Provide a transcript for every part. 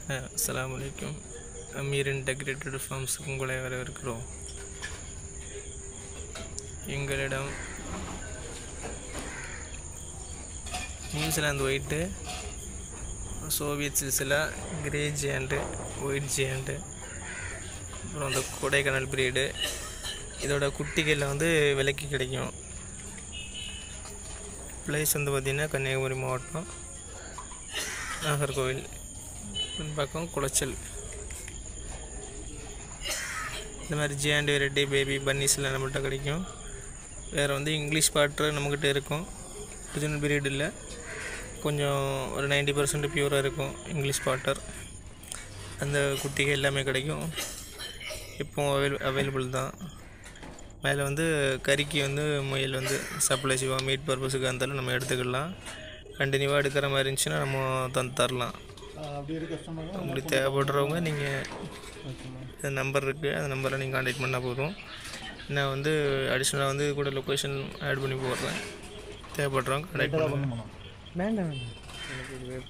அஸ்ஸலாமு அலைக்கும் அமீர் இன்டகிரேட்டட் ஃபார்ம்ஸுக்கு உங்களை வரவேற்கிறோம் எங்களிடம் New Zealand white Soviet chinchilla grey giant white giant அப்புறம் இந்த கொடைக்கானல் பிரீடு இதோட குட்டிகளில் வந்து விலைக்கு கிடைக்கும் பிளேஸ் வந்து பார்த்திங்கன்னா கன்னியாகுமரி மாவட்டம் நாகர்கோவில் பக்கம் குளச்சல் இந்த மாதிரி ஜியாண்ட் வெரைட்டி பேபி பன்னீஸ்லாம் நம்மள்கிட்ட கிடைக்கும் வேறு வந்து இங்கிலீஷ் பாட்ரு நம்மக்கிட்ட இருக்கும் ஒரிஜினல் பீரியட் இல்லை கொஞ்சம் ஒரு நைன்டி பர்சன்ட் பியூராக இருக்கும் இங்கிலீஷ் பாட்டர் அந்த குட்டிகள் எல்லாமே கிடைக்கும் இப்போது அவைல் அவைலபிள் தான் மேலே வந்து கறிக்கு வந்து முயல் வந்து சப்ளை செய்வோம் மீட் பர்பஸுக்கு இருந்தாலும் நம்ம எடுத்துக்கலாம் கண்டினியூவாக எடுக்கிற மாதிரி இருந்துச்சுன்னா நம்ம தந்து தரலாம் அப்படி இருக்க கஸ்டமர் உங்களுக்கு தேவைப்படுறவங்க நீங்கள் நம்பர் இருக்குது அந்த நம்பரை நீங்கள் காண்டாக்ட் பண்ணால் போதும் நான் வந்து அடிஷ்னலாக வந்து கூட லொக்கேஷன் ஆட் பண்ணி போடுறேன் தேவைப்படுறவங்க காண்டாக்ட் பண்ணுங்கள் பண்ணணும் வேண்டாம் வேண்டாம்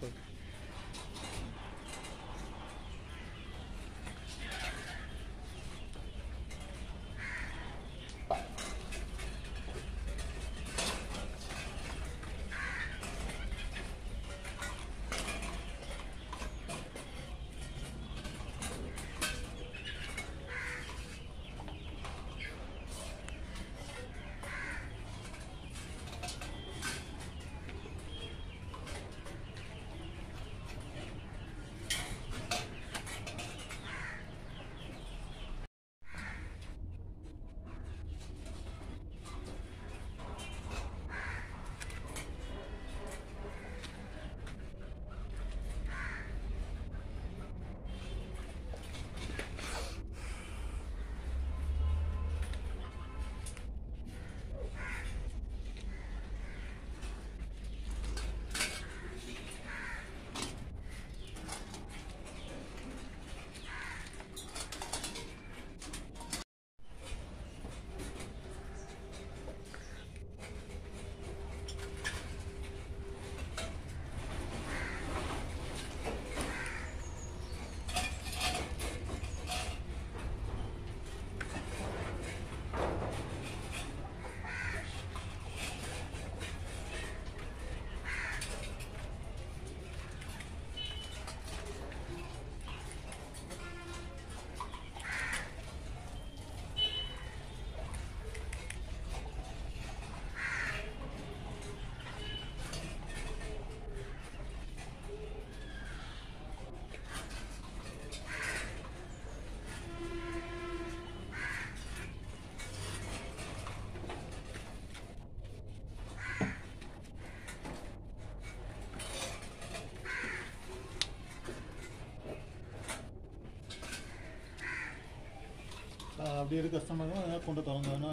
அப்படி இருக்க கஸ்டமர் ஏதாவது கொண்டு திறந்தோன்னா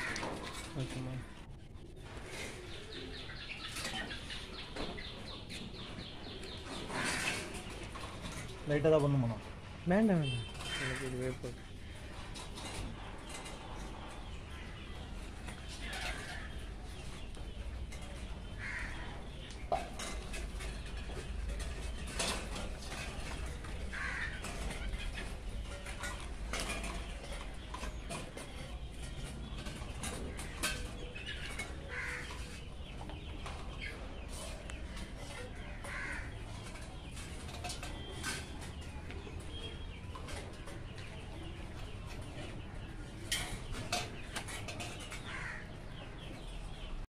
ஓகேம்மா லைட்டாக தான் பண்ணணுமா வேண்டாம் வேண்டாம் எனக்கு இதுவே போதும்